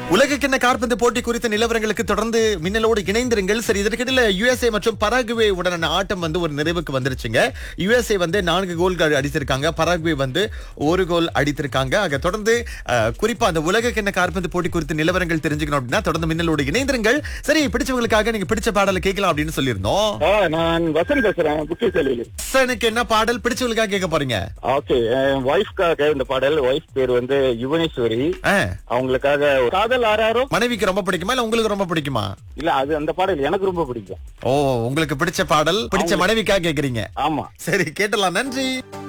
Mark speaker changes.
Speaker 1: உலகக்கிண்ண காற்பந்து போட்டி குறித்த நிலவரங்களுக்கு தொடர்ந்து மின்னலோடு இணைந்திருங்கள் சரி இதற்கிடையில யுஎஸ்ஏ மற்றும் பராகுவே உடனான ஆட்டம் வந்து ஒரு நிறைவுக்கு வந்துருச்சுங்க யுஎஸ்ஏ வந்து நான்கு கோல்கள் அடித்திருக்காங்க பராகுவே வந்து ஒரு கோல் அடித்திருக்காங்க ஆக தொடர்ந்து அஹ், குறிப்பா அந்த உலகக்கிண்ண காற்பந்து போட்டி குறித்த நிலவரங்கள் தெரிஞ்சுக்கணும் அப்படின்னா தொடர்ந்து மின்னலோடு இணைந்திருங்கள் சரி பிடிச்சவங்களுக்காக நீங்க பிடிச்ச பாடலை கேட்கலாம் அப்படின்னு சொல்லியிருந்தோம்
Speaker 2: ஆ, நான் வசந்த் பேசுறேன் புக்கிய செல்வியில்
Speaker 1: எனக்கு என்ன பாடல் பிடிச்சவங்களுக்காக கேட்க போறீங்க
Speaker 2: ஓகே என் ஒய்ஃப்காக இந்த பாடல் ஒய்ஃப் பேர் வந்து யுவனேஸ்வரி
Speaker 1: ஆ,
Speaker 2: அவங்களுக்காக ஒரு காதல் ஆறாரோ
Speaker 1: மனைவிக்கு ரொம்ப பிடிக்குமா இல்ல உங்களுக்கு ரொம்ப பிடிக்குமா
Speaker 2: இல்ல அது அந்த பாடல் எனக்கு ரொம்ப பிடிக்கும்
Speaker 1: ஓ உங்களுக்கு பிடிச்ச பாடல் பிடிச்ச மனைவிக்காக கேக்குறீங்க
Speaker 2: ஆமா
Speaker 1: சரி கேட்டலாம் நன்றி